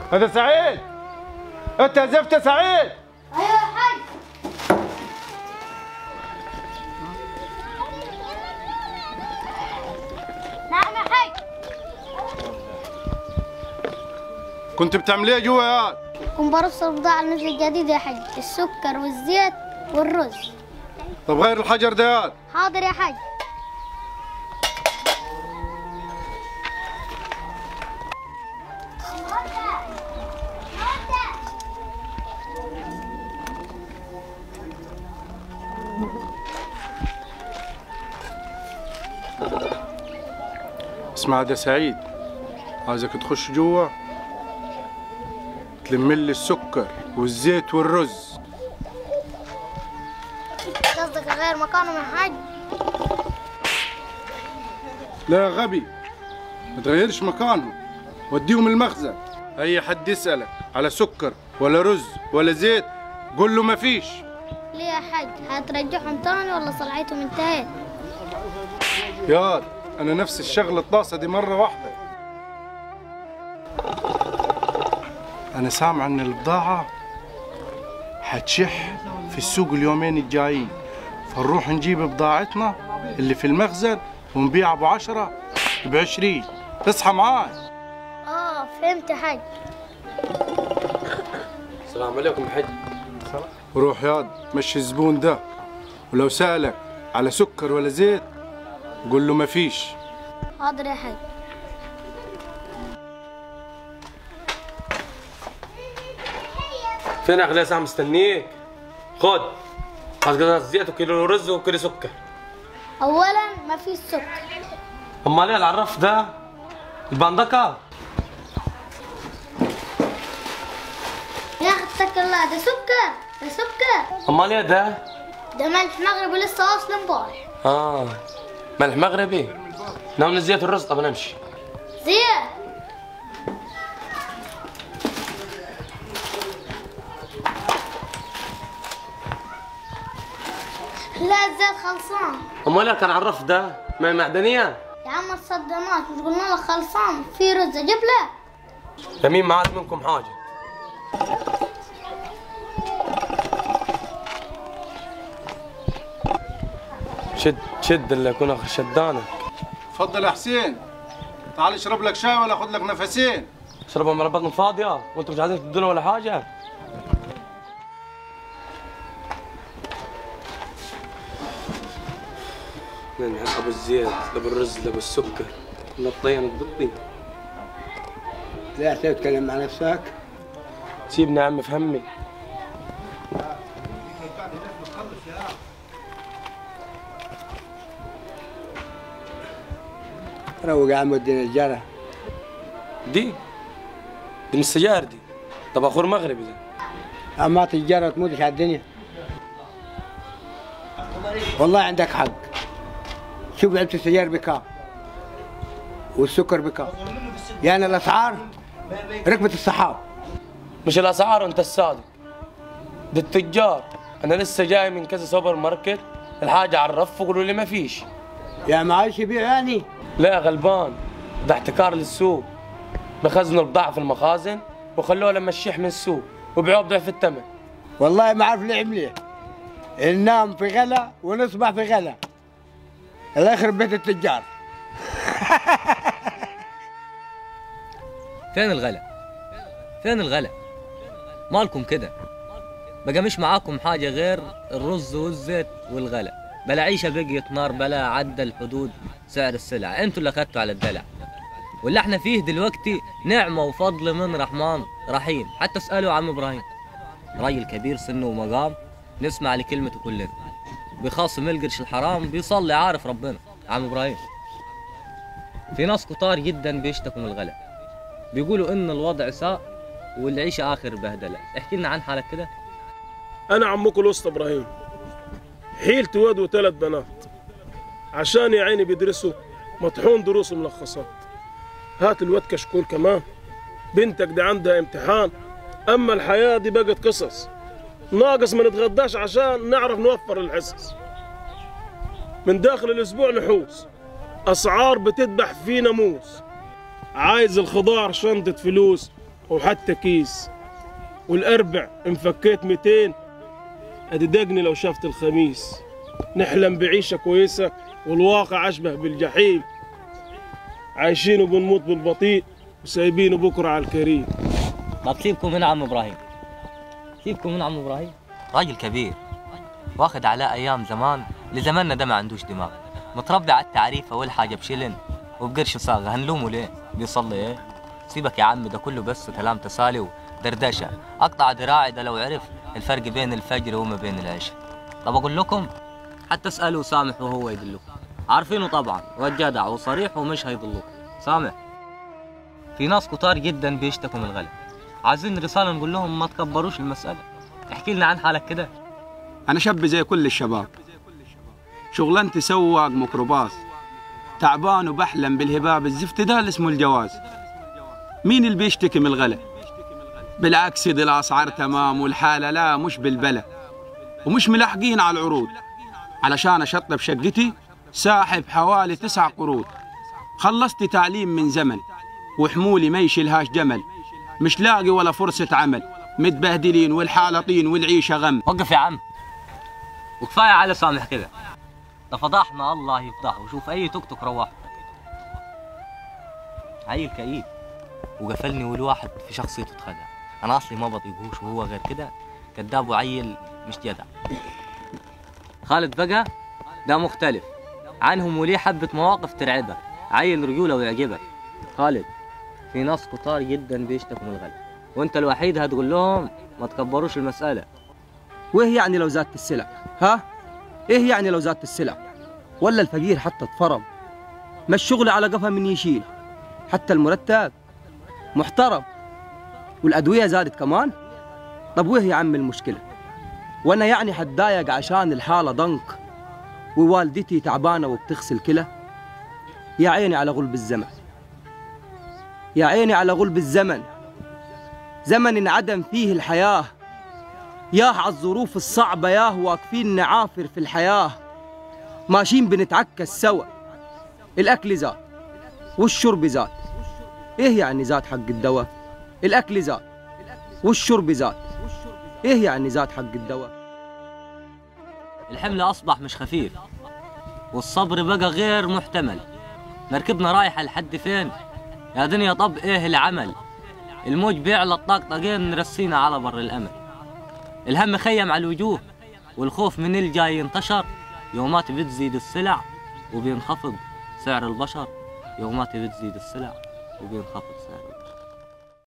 هذا سعيد انت زفت يا سعيد ايوه يا حاج نعم يا حاج كنت بتعمل ايه جوا يا واد؟ كنت برص البضاعة اللي نزل جديد يا حاج السكر والزيت والرز طب غير الحجر ده يا واد. حاضر يا حاج اسمع ده سعيد عايزك تخش جوا تلم لي السكر والزيت والرز قصدك غير مكانهم يا حاج لا يا غبي ما تغيرش مكانهم وديهم المخزن اي حد يسألك على سكر ولا رز ولا زيت قول له ما فيش ليه يا حاج هترجعهم تاني ولا صلاحيتهم انتهت يا واد، انا نفس الشغلة الطاسة دي مرة واحدة انا سامع ان البضاعة حتشح في السوق اليومين الجايين فنروح نجيب بضاعتنا اللي في المخزن ونبيعها بعشرة بعشرين اصحى معاي اه فهمت يا حاج السلام عليكم يا حج روح ياض مشي الزبون ده ولو سألك على سكر ولا زيت قول له ما فيش حاضر يا حاج فين يا اخي ساعة مستنيك خد هات قطعة زيت وكيلو رز وكيلو سكر اولا ما في سكر امال ايه العرف ده البندقة يا اخي اتك الله ده سكر ده سكر امال ايه ده ده ملح مغربي لسه واصل امبارح اه ملح مغربي نعمل زيت الرز طب نمشي زيت لا الزيت خلصان امال ايه كان عرف ده ما هي معدنية يا عم الصدمات مش قلنا لك خلصان في رز اجيب لك يمين ما عاد منكم حاجة شد شد اللي يكون اخر شدانك تفضل يا حسين تعال اشرب لك شاي ولا خذ لك نفسين اشربوا من بطن فاضية وانتم مش عايزين تدونا ولا حاجة من ابو الزيت لا بالرز لا بالسكر لا الطين الضبي لا تتكلم مع نفسك سيبني يا عم فهمني روق يا عم ودينا الجرة دي دي من السجاير دي طب اخور مغربي ده اما تجارة تموتش على الدنيا والله عندك حق شوف علبة السجاير بكام والسكر بكام يعني الاسعار ركبت السحاب مش الاسعار انت الصادق ده التجار انا لسه جاي من كذا سوبر ماركت الحاجه على الرف وقولوا لي ما فيش يا ما عايش يبيع يعني لا يا غلبان ده احتكار للسوق بخزنوا البضاعة في المخازن وخلوها لما الشيح من السوق وبيعوه بضعف الثمن والله ما عارف ليه عمليه ننام في غلا ونصبح في غلا الله يخرب بيت التجار فين الغلا فين الغلا مالكم كده بقى مش معاكم حاجة غير الرز والزيت والغلا بلا عيشة بقيت نار بلا عدى الحدود سعر السلع انتوا اللي اخدتوا على الدلع واللي احنا فيه دلوقتي نعمة وفضل من رحمن رحيم حتى اسألوا عم ابراهيم راجل كبير سنه ومقام نسمع لكلمته كلنا بيخاصم القرش الحرام بيصلي عارف ربنا عم ابراهيم في ناس كتار جدا بيشتكوا من الغلا بيقولوا ان الوضع ساء والعيشه اخر بهدله احكي لنا عن حالك كده انا عمكم الوسطى ابراهيم حيلت واد وثلاث بنات عشان يا عيني بيدرسوا مطحون دروس وملخصات هات الواد كشكول كمان بنتك دي عندها امتحان اما الحياه دي بقت قصص ناقص ما نتغداش عشان نعرف نوفر الحصص من داخل الاسبوع نحوس اسعار بتذبح في ناموس عايز الخضار شنطة فلوس وحتى كيس والأربع انفكيت 200 أددقني لو شافت الخميس نحلم بعيشة كويسة والواقع أشبه بالجحيم عايشين وبنموت بالبطيء وسايبينه بكرة على الكريم طب سيبكم من عم ابراهيم سيبكم من عم ابراهيم راجل كبير واخد على ايام زمان لزماننا ده ما عندوش دماغ متربي على التعريفه والحاجه بشلن وبقرش صاغه هنلومه ليه بيصلي ايه سيبك يا عم ده كله بس كلام تسالي ودردشه اقطع دراعي ده لو عرف الفرق بين الفجر وما بين العشاء طب اقول لكم حتى اسالوا سامح وهو يدلكم عارفينه طبعا وجدع وصريح ومش هيضلكم سامح في ناس كتار جدا بيشتكوا من الغلا عايزين رساله نقول لهم ما تكبروش المساله احكي لنا عن حالك كده أنا شاب زي كل الشباب شغلانتي سواق ميكروباص تعبان وبحلم بالهباب الزفت ده اللي اسمه الجواز مين اللي بيشتكي من الغلا بالعكس دي الأسعار تمام والحالة لا مش بالبلا ومش ملاحقين على العروض علشان أشطب شقتي ساحب حوالي تسع قروض خلصت تعليم من زمن وحمولي ما يشيلهاش جمل مش لاقي ولا فرصة عمل متبهدلين والحالة طين والعيشة غم وقف يا عم وكفايه على سامح كده ده فضحنا الله يفضحه وشوف اي توك توك روح عيل كئيب وقفلني والواحد في شخصيته اتخدع انا اصلي ما بطيقهوش وهو غير كده كذاب وعيل مش جدع خالد بقى ده مختلف عنهم وليه حبة مواقف ترعبك عيل رجولة ويعجبك خالد في ناس كتار جدا بيشتكوا من الغلا وانت الوحيد هتقول لهم ما تكبروش المسألة وايه يعني لو زادت السلع ها ايه يعني لو زادت السلع ولا الفقير حتى اتفرم ما الشغل على قفا من يشيل حتى المرتب محترم والادويه زادت كمان طب وايه يا عم المشكله وانا يعني حتضايق عشان الحاله ضنك ووالدتي تعبانه وبتغسل كلى يا عيني على غلب الزمن يا عيني على غلب الزمن زمن انعدم فيه الحياه ياه على الظروف الصعبة ياه واقفين نعافر في الحياة ماشيين بنتعكس سوا الأكل زاد والشرب زاد إيه يعني زاد حق الدواء الأكل زاد والشرب زاد إيه يعني زاد حق الدواء الحمل أصبح مش خفيف والصبر بقى غير محتمل مركبنا رايحة لحد فين يا دنيا طب إيه العمل الموج بيعلى الطاقطقين نرسينا على بر الأمل الهم خيم على الوجوه والخوف من الجاي انتشر يومات بتزيد السلع وبينخفض سعر البشر يومات بتزيد السلع وبينخفض سعر البشر